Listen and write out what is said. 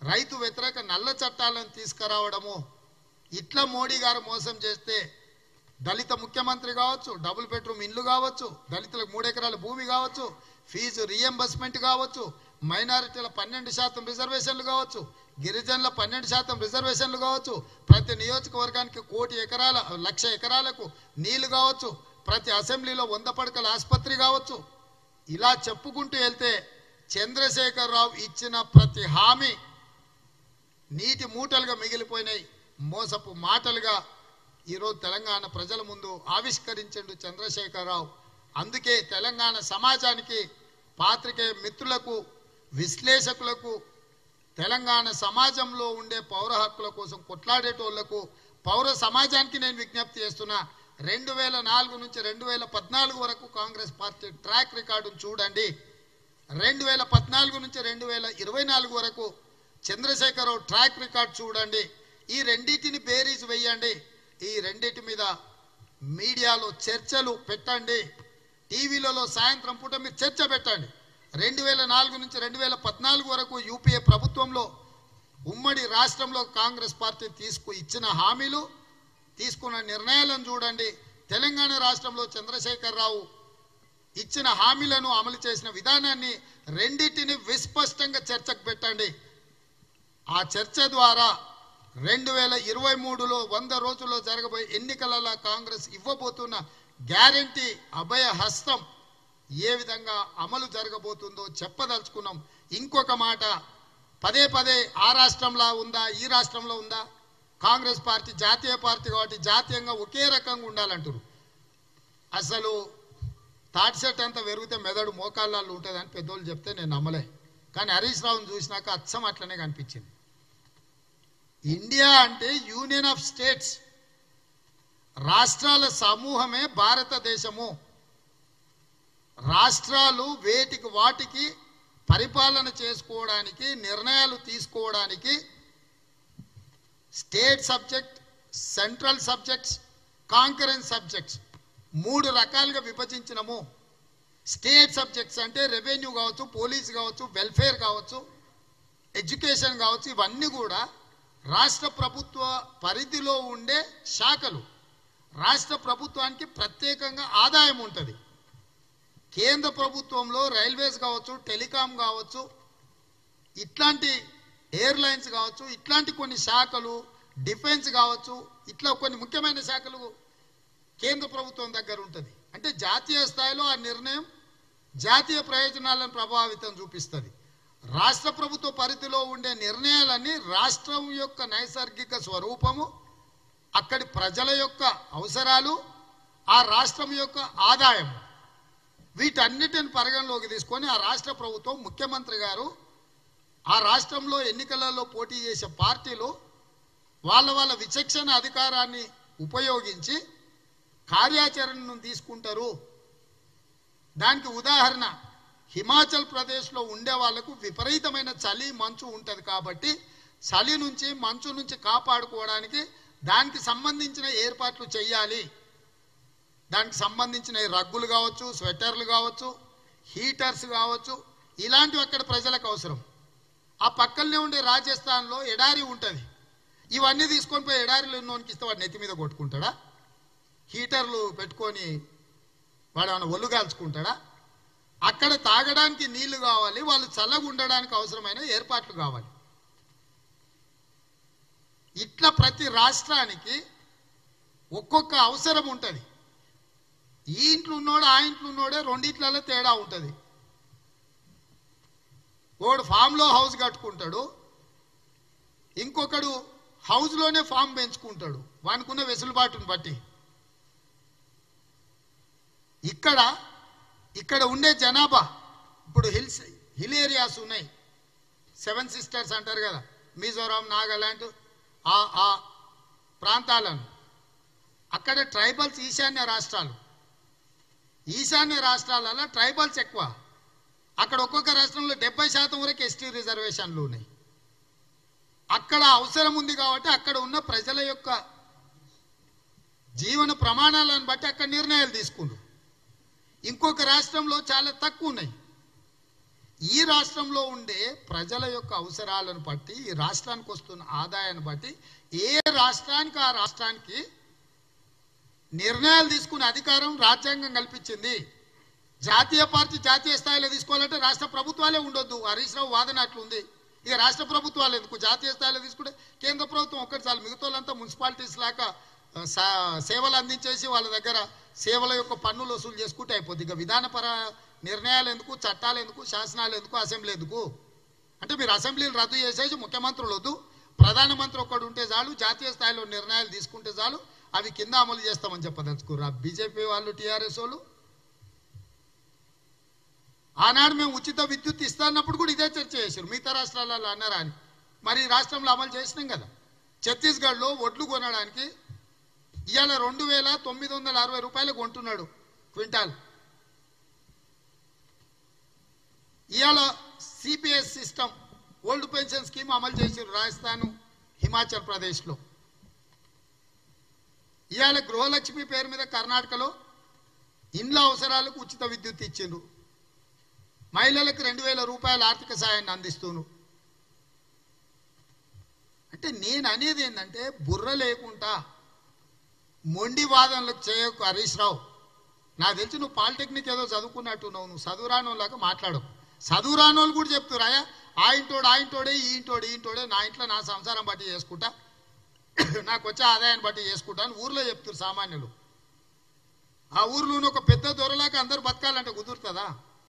రైతు వ్యతిరేక నల్ల చట్టాలను తీసుకురావడము ఇట్లా మోడీ గారు మోసం చేస్తే దళిత ముఖ్యమంత్రి కావచ్చు డబుల్ బెడ్రూమ్ ఇల్లు కావచ్చు దళితులకు మూడు ఎకరాల భూమి కావచ్చు ఫీజు రియంబర్స్మెంట్ కావచ్చు మైనారిటీల పన్నెండు శాతం రిజర్వేషన్లు కావచ్చు గిరిజనుల పన్నెండు శాతం రిజర్వేషన్లు కావచ్చు ప్రతి నియోజకవర్గానికి కోటి ఎకరాల లక్ష ఎకరాలకు నీళ్లు కావచ్చు ప్రతి అసెంబ్లీలో వంద పడకల ఆసుపత్రి కావచ్చు ఇలా చెప్పుకుంటూ వెళ్తే చంద్రశేఖరరావు ఇచ్చిన ప్రతి హామీ నీటి మూటలుగా మిగిలిపోయినాయి మోసపు మాటలుగా ఈరోజు తెలంగాణ ప్రజల ముందు ఆవిష్కరించిండు చంద్రశేఖరరావు అందుకే తెలంగాణ సమాజానికి పాత్రికేయ మిత్రులకు విశ్లేషకులకు తెలంగాణ సమాజంలో ఉండే పౌర హక్కుల కోసం కొట్లాడేటోళ్లకు పౌర సమాజానికి నేను విజ్ఞప్తి చేస్తున్నా రెండు వేల నాలుగు నుంచి రెండు వేల పద్నాలుగు వరకు కాంగ్రెస్ పార్టీ ట్రాక్ రికార్డును చూడండి రెండు వేల పద్నాలుగు నుంచి రెండు వేల ఇరవై నాలుగు వరకు చంద్రశేఖరరావు ట్రాక్ రికార్డ్ చూడండి ఈ రెండింటిని బేరీజ్ వేయండి ఈ రెండింటి మీద మీడియాలో చర్చలు పెట్టండి టీవీలలో సాయంత్రం పూట మీరు చర్చ పెట్టండి రెండు వేల నాలుగు నుంచి రెండు వేల పద్నాలుగు వరకు యూపీఏ ప్రభుత్వంలో ఉమ్మడి రాష్ట్రంలో కాంగ్రెస్ పార్టీ తీసుకు ఇచ్చిన హామీలు తీసుకున్న నిర్ణయాలను చూడండి తెలంగాణ రాష్ట్రంలో చంద్రశేఖరరావు ఇచ్చిన హామీలను అమలు చేసిన విధానాన్ని రెండింటిని విస్పష్టంగా చర్చకు పెట్టండి ఆ చర్చ ద్వారా రెండు వేల ఇరవై మూడులో వంద రోజుల్లో జరగబోయే ఎన్నికలలో కాంగ్రెస్ ఇవ్వబోతున్న గ్యారంటీ అభయ హస్తం ఏ విధంగా అమలు జరగబోతుందో చెప్పదలుచుకున్నాం ఇంకొక మాట పదే పదే ఆ రాష్ట్రంలో ఉందా ఈ రాష్ట్రంలో ఉందా కాంగ్రెస్ పార్టీ జాతీయ పార్టీ కాబట్టి జాతీయంగా ఒకే రకంగా ఉండాలంటారు అసలు తాటి సెట్ అంతా పెరిగితే మెదడు మోకాళ్ళల్లో ఉంటుందని పెద్దోళ్ళు చెప్తే నేను నమ్మలే కానీ హరీష్ రావుని చూసినాక అచ్చం అట్లనే కనిపించింది ఇండియా అంటే యూనియన్ ఆఫ్ స్టేట్స్ రాష్ట్రాల సమూహమే భారతదేశము రాష్ట్రాలు వేటికి వాటికి పరిపాలన చేసుకోవడానికి నిర్ణయాలు తీసుకోవడానికి state subject central subjects concurrence subjects మూడు రకాలుగా విభజించినము స్టేట్ సబ్జెక్ట్స్ అంటే రెవెన్యూ కావచ్చు పోలీస్ కావచ్చు వెల్ఫేర్ కావచ్చు ఎడ్యుకేషన్ కావచ్చు ఇవన్నీ కూడా రాష్ట్ర ప్రభుత్వ పరిధిలో ఉండే శాఖలు రాష్ట్ర ప్రభుత్వానికి ప్రత్యేకంగా ఆదాయం ఉంటుంది కేంద్ర ప్రభుత్వంలో రైల్వేస్ కావచ్చు టెలికాం కావచ్చు ఇట్లాంటి ఎయిర్లైన్స్ కావచ్చు ఇట్లాంటి కొన్ని శాఖలు డిఫెన్స్ కావచ్చు ఇట్లా కొన్ని ముఖ్యమైన శాఖలు కేంద్ర ప్రభుత్వం దగ్గర ఉంటుంది అంటే జాతీయ స్థాయిలో ఆ నిర్ణయం జాతీయ ప్రయోజనాలను ప్రభావితం చూపిస్తుంది రాష్ట్ర ప్రభుత్వ పరిధిలో ఉండే నిర్ణయాలన్నీ రాష్ట్రం యొక్క నైసర్గిక స్వరూపము అక్కడి ప్రజల యొక్క అవసరాలు ఆ రాష్ట్రం యొక్క ఆదాయం వీటన్నిటిని పరిగణలోకి తీసుకొని ఆ రాష్ట్ర ప్రభుత్వం ముఖ్యమంత్రి గారు ఆ రాష్ట్రంలో ఎన్నికలలో పోటీ చేసే పార్టీలు వాళ్ళ వాళ్ళ విచక్షణ అధికారాన్ని ఉపయోగించి కార్యాచరణను తీసుకుంటారు దానికి ఉదాహరణ హిమాచల్ ప్రదేశ్లో ఉండే వాళ్ళకు విపరీతమైన చలి మంచు ఉంటుంది కాబట్టి చలి నుంచి మంచు నుంచి కాపాడుకోవడానికి దానికి సంబంధించిన ఏర్పాట్లు చేయాలి దానికి సంబంధించిన ఈ రగ్గులు కావచ్చు స్వెటర్లు కావచ్చు హీటర్స్ కావచ్చు ఇలాంటివి అక్కడ ప్రజలకు అవసరం ఆ పక్కనే ఉండే రాజస్థాన్లో ఎడారి ఉంటుంది ఇవన్నీ తీసుకొని పోయి ఎడారిలో ఉన్నోనికి ఇస్తే వాడు నెత్తి మీద కొట్టుకుంటాడా హీటర్లు పెట్టుకొని వాడు ఏమైనా ఒళ్ళు కాల్చుకుంటాడా అక్కడ తాగడానికి నీళ్లు కావాలి వాళ్ళు చల్లగా ఉండడానికి అవసరమైన ఏర్పాట్లు కావాలి ఇట్లా ప్రతి రాష్ట్రానికి ఒక్కొక్క అవసరం ఉంటుంది ఈ ఇంట్లో ఉన్నోడు ఆ ఇంట్లో ఉన్నోడే రెండిట్లలో తేడా ఉంటుంది వాడు ఫామ్లో హౌస్ కట్టుకుంటాడు ఇంకొకడు హౌస్లోనే ఫామ్ పెంచుకుంటాడు వానికున్న వెసులుబాటును బట్టి ఇక్కడ ఇక్కడ ఉండే జనాభా ఇప్పుడు హిల్స్ హిల్ ఏరియాస్ ఉన్నాయి సెవెన్ సిస్టర్స్ అంటారు కదా మిజోరాం నాగాలాండ్ ఆ ఆ ప్రాంతాలను అక్కడ ట్రైబల్స్ ఈశాన్య రాష్ట్రాలు ఈశాన్య రాష్ట్రాలలో ట్రైబల్స్ ఎక్కువ అక్కడ ఒక్కొక్క రాష్ట్రంలో డెబ్బై శాతం వరకు ఎస్టీ రిజర్వేషన్లు ఉన్నాయి అక్కడ అవసరం ఉంది కాబట్టి అక్కడ ఉన్న ప్రజల యొక్క జీవన ప్రమాణాలను బట్టి అక్కడ నిర్ణయాలు తీసుకుండ్రు ఇంకొక రాష్ట్రంలో చాలా తక్కువ ఉన్నాయి ఈ రాష్ట్రంలో ఉండే ప్రజల యొక్క అవసరాలను బట్టి ఈ రాష్ట్రానికి వస్తున్న ఆదాయాన్ని బట్టి ఏ రాష్ట్రానికి ఆ రాష్ట్రానికి నిర్ణయాలు తీసుకునే అధికారం రాజ్యాంగం కల్పించింది జాతీయ పార్టీ జాతీయ స్థాయిలో తీసుకోవాలంటే రాష్ట్ర ప్రభుత్వాలే ఉండొద్దు హరీష్ రావు వాదన అట్లుంది ఇక రాష్ట్ర ప్రభుత్వాలు ఎందుకు జాతీయ స్థాయిలో తీసుకుంటే కేంద్ర ప్రభుత్వం ఒక్కటి చాలు మిగతా వాళ్ళంతా మున్సిపాలిటీస్ లాగా ఆ, సా- సేవలు అందించేసి వాళ్ళ దగ్గర సేవల యొక్క పన్నులు వసూలు చేసుకుంటే అయిపోద్ది ఇక విధానపర నిర్ణయాలు ఎందుకు చట్టాలు ఎందుకు శాసనాలు ఎందుకు అసెంబ్లీ ఎందుకు అంటే మీరు అసెంబ్లీలు రద్దు చేసేసి ముఖ్యమంత్రులు వద్దు ప్రధానమంత్రి ఒక్కడు ఉంటే చాలు జాతీయ స్థాయిలో నిర్ణయాలు తీసుకుంటే చాలు అవి కింద అమలు చేస్తామని చెప్పదలుచుకురా బీజేపీ వాళ్ళు టీఆర్ఎస్ వాళ్ళు ఆనాడు మేము ఉచిత విద్యుత్ ఇస్తాన్నప్పుడు కూడా ఇదే చర్చ చేశారు మిగతా రాష్ట్రాలలో అన్నారా అని మరి ఈ రాష్ట్రంలో అమలు చేసినాం కదా ఛత్తీస్గఢ్లో ఒడ్లు కొనడానికి ఇవాళ రెండు వేల తొమ్మిది వందల అరవై రూపాయలు కొంటున్నాడు క్వింటాల్ ఇవాళ CPS system old pension scheme అమలు చేసారు రాజస్థాన్ హిమాచల్ ప్రదేశ్లో ఇవాళ గృహలక్ష్మి పేరు మీద కర్ణాటకలో ఇండ్ల అవసరాలకు ఉచిత విద్యుత్ ఇచ్చిండ్రు మహిళలకు రెండు వేల రూపాయల ఆర్థిక సాయాన్ని అందిస్తూను అంటే నేను అనేది ఏంటంటే బుర్ర లేకుండా మొండి వాదనలకు చేయకు హరీష్ రావు నాకు తెలిసి నువ్వు పాలిటెక్నిక్ ఏదో చదువుకున్నట్టు నువ్వు నువ్వు చదువురానోళ్ళగా మాట్లాడు చదువురానోళ్ళు కూడా చెప్తురాయా ఆ ఇంటోడు ఆ ఇంటోడే ఈ ఇంటోడు ఈ ఇంటోడే నా ఇంట్లో నా సంసారం బట్టి చేసుకుంటా నాకు వచ్చే ఆదాయాన్ని బట్టి చేసుకుంటా అని ఊర్లో చెప్తారు సామాన్యులు ఆ ఊర్లో ఒక పెద్ద దొరలాగా అందరు బతకాలంటే కుదురుతుందా